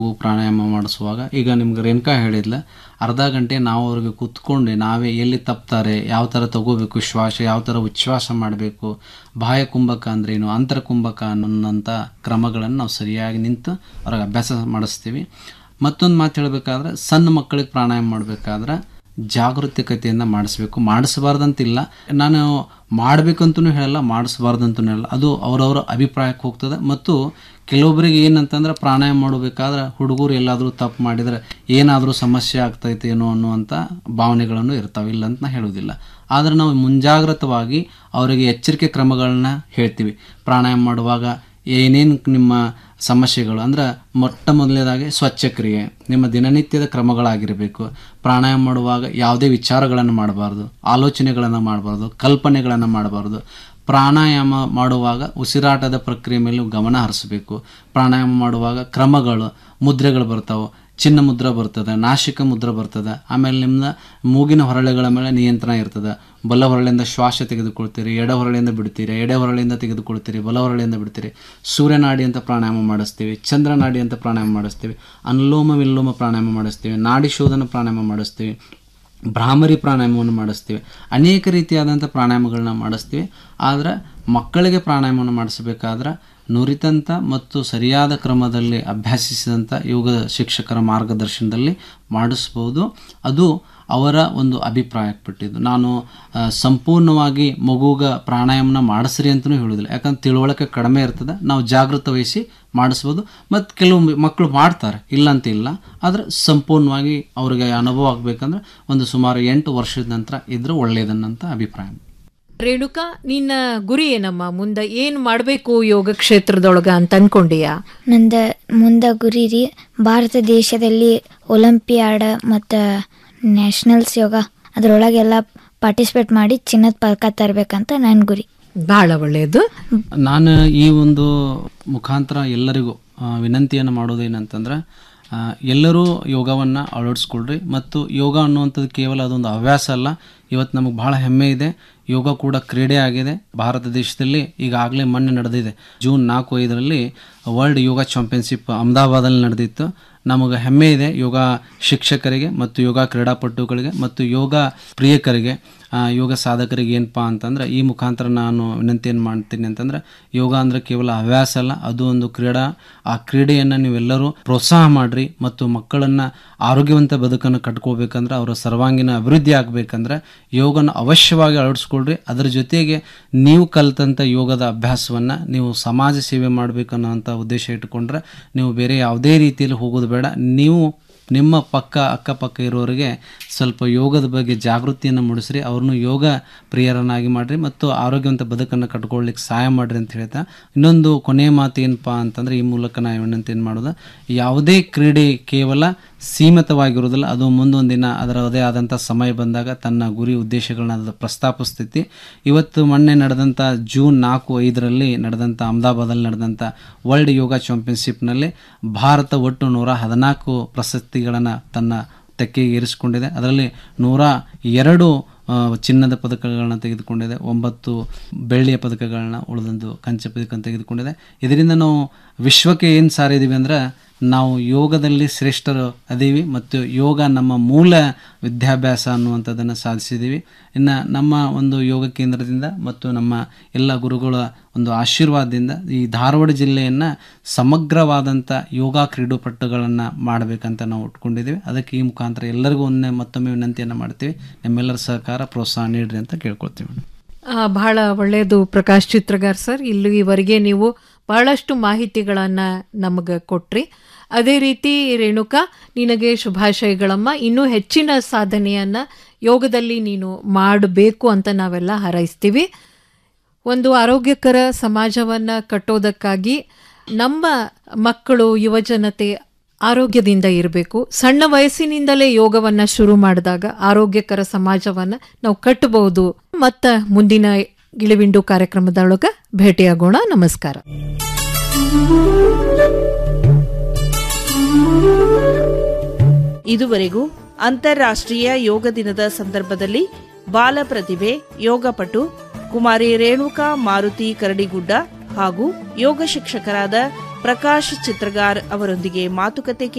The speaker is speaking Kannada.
ಪ್ರಾಣಾಯಾಮ ಮಾಡಿಸುವಾಗ ಈಗ ನಿಮ್ಗೆ ರೇಣುಕಾ ಹೇಳಿದ್ಲ ಅರ್ಧ ಗಂಟೆ ನಾವು ಅವ್ರಿಗೆ ಕೂತ್ಕೊಂಡು ನಾವೇ ಎಲ್ಲಿ ತಪ್ತಾರೆ ಯಾವ ಥರ ತಗೋಬೇಕು ಶ್ವಾಸ ಯಾವ ಥರ ಉಚ್ಛ್ವಾಸ ಮಾಡಬೇಕು ಬಾಹ್ಯ ಕುಂಭಕ ಅಂದ್ರೇನು ಅಂತರ ಕುಂಭಕ ಅನ್ನೋಂಥ ಕ್ರಮಗಳನ್ನು ನಾವು ಸರಿಯಾಗಿ ನಿಂತು ಅವ್ರಿಗೆ ಅಭ್ಯಾಸ ಮಾಡಿಸ್ತೀವಿ ಮತ್ತೊಂದು ಮಾತು ಹೇಳಬೇಕಾದ್ರೆ ಸಣ್ಣ ಮಕ್ಕಳಿಗೆ ಪ್ರಾಣಾಯಾಮ ಮಾಡಬೇಕಾದ್ರೆ ಜಾಗೃತಿಕತೆಯಿಂದ ಮಾಡಿಸ್ಬೇಕು ಮಾಡಿಸಬಾರ್ದಂತಿಲ್ಲ ನಾನು ಮಾಡಬೇಕಂತೂ ಹೇಳಲ್ಲ ಮಾಡಿಸಬಾರ್ದಂತೂ ಹೇಳಲ್ಲ ಅದು ಅವರವರ ಅಭಿಪ್ರಾಯಕ್ಕೆ ಹೋಗ್ತದೆ ಮತ್ತು ಕೆಲವೊಬ್ಬರಿಗೆ ಏನಂತಂದ್ರೆ ಪ್ರಾಣಾಯಾಮ ಮಾಡಬೇಕಾದ್ರೆ ಹುಡುಗರು ಎಲ್ಲಾದರೂ ತಪ್ಪು ಮಾಡಿದರೆ ಏನಾದರೂ ಸಮಸ್ಯೆ ಆಗ್ತೈತೇನೋ ಅನ್ನುವಂಥ ಭಾವನೆಗಳನ್ನು ಇರ್ತಾವೆ ಇಲ್ಲ ಅಂತ ನಾ ಹೇಳೋದಿಲ್ಲ ಆದರೆ ನಾವು ಮುಂಜಾಗ್ರತವಾಗಿ ಅವರಿಗೆ ಎಚ್ಚರಿಕೆ ಕ್ರಮಗಳನ್ನ ಹೇಳ್ತೀವಿ ಪ್ರಾಣಾಯಾಮ ಮಾಡುವಾಗ ಏನೇನು ನಿಮ್ಮ ಸಮಸ್ಯೆಗಳು ಅಂದ್ರೆ ಮೊಟ್ಟ ಮೊದಲನೇದಾಗಿ ಸ್ವಚ್ಛಕ್ರಿಯೆ ನಿಮ್ಮ ದಿನನಿತ್ಯದ ಕ್ರಮಗಳಾಗಿರಬೇಕು ಪ್ರಾಣಾಯಾಮ ಮಾಡುವಾಗ ಯಾವುದೇ ವಿಚಾರಗಳನ್ನು ಮಾಡಬಾರ್ದು ಆಲೋಚನೆಗಳನ್ನು ಮಾಡಬಾರ್ದು ಕಲ್ಪನೆಗಳನ್ನು ಮಾಡಬಾರ್ದು ಪ್ರಾಣಾಯಾಮ ಮಾಡುವಾಗ ಉಸಿರಾಟದ ಪ್ರಕ್ರಿಯೆ ಮೇಲೆ ಗಮನ ಹರಿಸಬೇಕು ಪ್ರಾಣಾಯಾಮ ಮಾಡುವಾಗ ಕ್ರಮಗಳು ಮುದ್ರೆಗಳು ಬರ್ತಾವೆ ಚಿನ್ನ ಮುದ್ರ ಬರ್ತದೆ ನಾಸಿಕ ಮುದ್ರ ಬರ್ತದೆ ಆಮೇಲೆ ನಿಮ್ಮ ಮೂಗಿನ ಹೊರಳೆಗಳ ಮೇಲೆ ನಿಯಂತ್ರಣ ಇರ್ತದೆ ಬಲ ಹೊರಳಿಂದ ಶ್ವಾಸ ತೆಗೆದುಕೊಳ್ತೀರಿ ಎಡ ಹೊರಳಿಂದ ಬಿಡ್ತೀರಿ ಎಡೆ ಹೊರಳಿಂದ ತೆಗೆದುಕೊಳ್ತೀರಿ ಬಲ ಹೊರಳಿಂದ ಬಿಡ್ತೀರಿ ಸೂರ್ಯನಾಡಿ ಅಂತ ಪ್ರಾಣಾಯಾಮ ಮಾಡಿಸ್ತೀವಿ ಚಂದ್ರನಾಡಿ ಅಂತ ಪ್ರಾಣಾಯಾಮ ಮಾಡಿಸ್ತೀವಿ ಅನುಲೋಮ ವಿಲೋಮ ಪ್ರಾಣಾಯಾಮ ಮಾಡಿಸ್ತೀವಿ ನಾಡಿ ಶೋಧನ ಪ್ರಾಣಾಯಾಮ ಮಾಡಿಸ್ತೀವಿ ಭ್ರಾಮರಿ ಪ್ರಾಣಾಯಾಮವನ್ನು ಮಾಡಿಸ್ತೀವಿ ಅನೇಕ ರೀತಿಯಾದಂಥ ಪ್ರಾಣಾಯಾಮಗಳನ್ನ ಮಾಡಿಸ್ತೀವಿ ಆದರೆ ಮಕ್ಕಳಿಗೆ ಪ್ರಾಣಾಯಾಮವನ್ನು ಮಾಡಿಸಬೇಕಾದ್ರೆ ನುರಿತಂಥ ಮತ್ತು ಸರಿಯಾದ ಕ್ರಮದಲ್ಲಿ ಅಭ್ಯಾಸಿಸಿದಂಥ ಯೋಗ ಶಿಕ್ಷಕರ ಮಾರ್ಗದರ್ಶನದಲ್ಲಿ ಮಾಡಿಸ್ಬೋದು ಅದು ಅವರ ಒಂದು ಅಭಿಪ್ರಾಯಕ್ಕೆ ಬಿಟ್ಟಿದ್ದು ನಾನು ಆ, ಸಂಪೂರ್ಣವಾಗಿ ಮಗುಗ ಪ್ರಾಣಾಯಾಮನ ಮಾಡಿಸ್ರಿ ಅಂತಲೂ ಹೇಳೋದಿಲ್ಲ ಯಾಕಂದ್ರೆ ತಿಳುವಳಿಕೆ ಕಡಿಮೆ ಇರ್ತದೆ ನಾವು ಜಾಗೃತ ವಹಿಸಿ ಮಾಡಿಸ್ಬೋದು ಮತ್ತು ಕೆಲವು ಮಕ್ಕಳು ಮಾಡ್ತಾರೆ ಇಲ್ಲ ಅಂತ ಇಲ್ಲ ಆದರೆ ಸಂಪೂರ್ಣವಾಗಿ ಅವ್ರಿಗೆ ಅನುಭವ ಆಗಬೇಕಂದ್ರೆ ಒಂದು ಸುಮಾರು ಎಂಟು ವರ್ಷದ ನಂತರ ಇದ್ರೆ ಒಳ್ಳೆಯದನ್ನಂತ ಅಭಿಪ್ರಾಯ ರೇಣುಕಾ ನಿನ್ನ ಗುರಿ ಏನಮ್ಮ ಮುಂದೆ ಏನ್ ಮಾಡ್ಬೇಕು ಯೋಗ ಕ್ಷೇತ್ರದೊಳಗ ಅಂತ ಅನ್ಕೊಂಡಿಯಾ ನಂದ ಮುಂದ ಗುರಿ ರೀ ಭಾರತ ದೇಶದಲ್ಲಿ ಒಲಿಂಪಿಯಾಡ್ ಮತ್ತು ನ್ಯಾಷನಲ್ಸ್ ಯೋಗ ಅದರೊಳಗೆಲ್ಲ ಪಾರ್ಟಿಸಿಪೇಟ್ ಮಾಡಿ ಚಿನ್ನದ ಪದಕ ತರಬೇಕಂತ ನನ್ನ ಗುರಿ ಬಹಳ ಒಳ್ಳೆಯದು ನಾನು ಈ ಒಂದು ಮುಖಾಂತರ ಎಲ್ಲರಿಗೂ ಆ, ವಿನಂತಿಯನ್ನು ಮಾಡೋದೇನಂತಂದ್ರೆ ಆ, ಎಲ್ಲರೂ ಯೋಗವನ್ನು ಅಳವಡಿಸ್ಕೊಳ್ರಿ ಮತ್ತು ಯೋಗ ಅನ್ನುವಂಥದ್ದು ಕೇವಲ ಅದೊಂದು ಹವ್ಯಾಸ ಅಲ್ಲ ಇವತ್ತು ನಮಗೆ ಭಾಳ ಹೆಮ್ಮೆ ಇದೆ ಯೋಗ ಕೂಡ ಕ್ರೀಡೆ ಆಗಿದೆ ಭಾರತ ದೇಶದಲ್ಲಿ ಈಗಾಗಲೇ ಮೊನ್ನೆ ನಡೆದಿದೆ ಜೂನ್ ನಾಲ್ಕು ಐದರಲ್ಲಿ ವರ್ಲ್ಡ್ ಯೋಗ ಚಾಂಪಿಯನ್ಶಿಪ್ ಅಹಮದಾಬಾದಲ್ಲಿ ನಡೆದಿತ್ತು ನಮಗೆ ಹೆಮ್ಮೆ ಇದೆ ಯೋಗ ಶಿಕ್ಷಕರಿಗೆ ಮತ್ತು ಯೋಗ ಕ್ರೀಡಾಪಟುಗಳಿಗೆ ಮತ್ತು ಯೋಗ ಪ್ರಿಯಕರಿಗೆ ಆ, ಯೋಗ ಸಾಧಕರಿಗೆ ಏನಪ್ಪ ಅಂತಂದ್ರೆ ಈ ಮುಖಾಂತರ ನಾನು ವಿನಂತಿಯನ್ನು ಮಾಡ್ತೀನಿ ಅಂತಂದ್ರೆ ಯೋಗ ಅಂದರೆ ಕೇವಲ ಹವ್ಯಾಸ ಅಲ್ಲ ಅದು ಒಂದು ಕ್ರೀಡಾ ಆ ಕ್ರೀಡೆಯನ್ನು ನೀವೆಲ್ಲರೂ ಪ್ರೋತ್ಸಾಹ ಮಾಡಿರಿ ಮತ್ತು ಮಕ್ಕಳನ್ನು ಆರೋಗ್ಯವಂತ ಬದುಕನ್ನು ಕಟ್ಕೋಬೇಕಂದ್ರೆ ಅವರ ಸರ್ವಾಂಗೀಣ ಅಭಿವೃದ್ಧಿ ಆಗಬೇಕಂದ್ರೆ ಯೋಗನ ಅವಶ್ಯವಾಗಿ ಅಳವಡಿಸ್ಕೊಳ್ರಿ ಅದರ ಜೊತೆಗೆ ನೀವು ಕಲಿತಂಥ ಯೋಗದ ಅಭ್ಯಾಸವನ್ನು ನೀವು ಸಮಾಜ ಸೇವೆ ಮಾಡಬೇಕನ್ನೋಂಥ ಉದ್ದೇಶ ಇಟ್ಟುಕೊಂಡ್ರೆ ನೀವು ಬೇರೆ ಯಾವುದೇ ರೀತಿಯಲ್ಲಿ ಹೋಗೋದು ಬೇಡ ನೀವು ನಿಮ್ಮ ಪಕ್ಕ ಅಕ್ಕಪಕ್ಕ ಇರೋರಿಗೆ ಸ್ವಲ್ಪ ಯೋಗದ ಬಗ್ಗೆ ಜಾಗೃತಿಯನ್ನು ಮೂಡಿಸ್ರಿ ಅವ್ರನ್ನು ಯೋಗ ಪ್ರಿಯರನ್ನಾಗಿ ಮಾಡಿರಿ ಮತ್ತು ಆರೋಗ್ಯವಂತ ಬದುಕನ್ನು ಕಟ್ಕೊಳ್ಳಿಕ್ಕೆ ಸಹಾಯ ಮಾಡಿರಿ ಅಂತ ಹೇಳ್ತಾ ಇನ್ನೊಂದು ಕೊನೆಯ ಮಾತು ಏನಪ್ಪ ಅಂತಂದರೆ ಈ ಮೂಲಕ ನಾವು ವಿನಂತಿ ಏನು ಮಾಡೋದು ಯಾವುದೇ ಕ್ರೀಡೆ ಕೇವಲ ಸೀಮಿತವಾಗಿರೋದಿಲ್ಲ ಅದು ಮುಂದೊಂದು ದಿನ ಅದರದೇ ಆದಂಥ ಸಮಯ ಬಂದಾಗ ತನ್ನ ಗುರಿ ಉದ್ದೇಶಗಳನ್ನ ಅದು ಪ್ರಸ್ತಾಪಿಸ್ತೈತಿ ಇವತ್ತು ಮೊನ್ನೆ ನಡೆದಂಥ ಜೂನ್ ನಾಲ್ಕು ಐದರಲ್ಲಿ ನಡೆದಂಥ ಅಹಮದಾಬಾದಲ್ಲಿ ನಡೆದಂಥ ವರ್ಲ್ಡ್ ಯೋಗ ಚಾಂಪಿಯನ್ಶಿಪ್ನಲ್ಲಿ ಭಾರತ ಒಟ್ಟು ನೂರ ಹದಿನಾಲ್ಕು ಪ್ರಶಸ್ತಿಗಳನ್ನು ತನ್ನ ತೆಕ್ಕೆಗೆ ಏರಿಸಿಕೊಂಡಿದೆ ಅದರಲ್ಲಿ ನೂರ ಎರಡು ಆ, ಚಿನ್ನದ ಪದಕಗಳನ್ನ ತೆಗೆದುಕೊಂಡಿದೆ ಒಂಬತ್ತು ಬೆಳ್ಳಿಯ ಪದಕಗಳನ್ನ ಉಳಿದೊಂದು ಕಂಚೆ ಪದಕ ತೆಗೆದುಕೊಂಡಿದೆ ಇದರಿಂದ ನಾವು ವಿಶ್ವಕ್ಕೆ ಏನು ಸಾರಿದ್ದೀವಿ ಅಂದ್ರೆ ನಾವು ಯೋಗದಲ್ಲಿ ಶ್ರೇಷ್ಠರು ಅದೀವಿ ಮತ್ತು ಯೋಗ ನಮ್ಮ ಮೂಲ ವಿದ್ಯಾಭ್ಯಾಸ ಅನ್ನುವಂಥದ್ದನ್ನು ಸಾಧಿಸಿದ್ದೀವಿ ಇನ್ನು ನಮ್ಮ ಒಂದು ಯೋಗ ಕೇಂದ್ರದಿಂದ ಮತ್ತು ನಮ್ಮ ಎಲ್ಲ ಗುರುಗಳ ಒಂದು ಆಶೀರ್ವಾದದಿಂದ ಈ ಧಾರವಾಡ ಜಿಲ್ಲೆಯನ್ನು ಸಮಗ್ರವಾದಂಥ ಯೋಗ ಕ್ರೀಡಾಪಟುಗಳನ್ನು ಮಾಡಬೇಕಂತ ನಾವು ಉಟ್ಕೊಂಡಿದ್ದೀವಿ ಅದಕ್ಕೆ ಈ ಮುಖಾಂತರ ಎಲ್ಲರಿಗೂ ಒಂದೇ ಮತ್ತೊಮ್ಮೆ ವಿನಂತಿಯನ್ನು ಮಾಡ್ತೀವಿ ನಿಮ್ಮೆಲ್ಲರ ಸಹಕಾರ ಪ್ರೋತ್ಸಾಹ ನೀಡ್ರಿ ಅಂತ ಕೇಳ್ಕೊಳ್ತೀವಿ ಮೇಡಮ್ ಆ, ಬಹಳ ಒಳ್ಳೆಯದು ಪ್ರಕಾಶ್ ಚಿತ್ರಗಾರ್ ಸರ್ ಇಲ್ಲಿವರೆಗೆ ನೀವು ಬಹಳಷ್ಟು ಮಾಹಿತಿಗಳನ್ನು ನಮಗೆ ಕೊಟ್ರಿ ಅದೇ ರೀತಿ ರೇಣುಕಾ ನಿನಗೆ ಶುಭಾಶಯಗಳಮ್ಮ ಇನ್ನೂ ಹೆಚ್ಚಿನ ಸಾಧನೆಯನ್ನ ಯೋಗದಲ್ಲಿ ನೀನು ಮಾಡಬೇಕು ಅಂತ ನಾವೆಲ್ಲ ಹಾರೈಸ್ತೀವಿ ಒಂದು ಆರೋಗ್ಯಕರ ಸಮಾಜವನ್ನು ಕಟ್ಟೋದಕ್ಕಾಗಿ ನಮ್ಮ ಮಕ್ಕಳು ಯುವಜನತೆ ಆರೋಗ್ಯದಿಂದ ಇರಬೇಕು ಸಣ್ಣ ವಯಸ್ಸಿನಿಂದಲೇ ಯೋಗವನ್ನ ಶುರು ಮಾಡಿದಾಗ ಆರೋಗ್ಯಕರ ಸಮಾಜವನ್ನ ನಾವು ಕಟ್ಟಬಹುದು ಮತ್ತ ಮುಂದಿನ ಗಿಳಿವಿಂಡು ಕಾರ್ಯಕ್ರಮದೊಳಗ ಭೇಟಿಯಾಗೋಣ ನಮಸ್ಕಾರ ಇದುವರೆಗೂ ಅಂತಾರಾಷ್ಟ್ರೀಯ ಯೋಗ ದಿನದ ಸಂದರ್ಭದಲ್ಲಿ ಬಾಲ ಪ್ರತಿಭೆ ಯೋಗಪಟು ಕುಮಾರಿ ರೇಣುಕಾ ಮಾರುತಿ ಕರಡಿಗುಡ್ಡ ಹಾಗೂ ಯೋಗ ಶಿಕ್ಷಕರಾದ ಪ್ರಕಾಶ್ ಚಿತ್ರಗಾರ್ ಅವರೊಂದಿಗೆ ಮಾತುಕತೆ